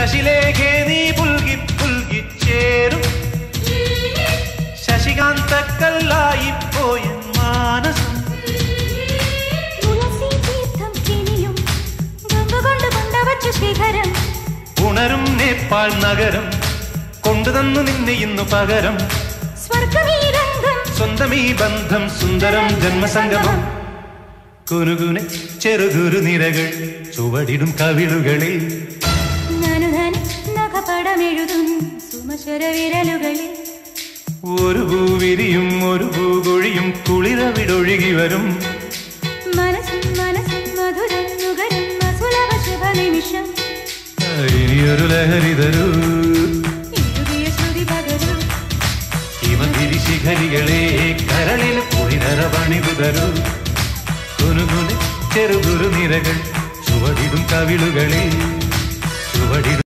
ശശിലേഖേ നീ പുൽകി പുൽകി ചേരും ശശികാന്തക്കല്ലായി പോയ മാനസം തുളസി തീർത്ഥം കിനിയും ഗംഗ കൊണ്ട് കൊണ്ടവച്ച ശിഖരം ഉണരും നേപ്പാൾ നഗരം കൊണ്ടുതന്നു നിന്നെ ഇന്നു പകരം സ്വർഗമീ രംഗം സ്വന്തം ഈ ബന്ധം സുന്ദരം ജന്മസംഗമം കുനുകുനെ ചെറുകുരു നിരകൾ ചുവടിടും കവിളുകളിൽ ഞാനുധൻ നഖപടമെഴുതും സുമശര വിരലുകളിൽ ഒരു പൂവിരിയും ഒരു പൂകൊഴിയും കുളിരവിടൊഴുകി വരും മനസ്സും മനസ്സും മധുരം നുകരും അസുലഭ ശുഭ നിമിഷം ഇനിയൊരു ലഹരി തരൂ ഇഴുകിയ ശ്രുതി പകരൂ ഹിമഗിരി ശിഖരികളെ കരളിൽ കുളിരറ പണിതു തരൂ കുനുകുനെ ചെറുകുരു നിരകൾ ചുവടിടും കവിളുകളിൽ ചുവടിടും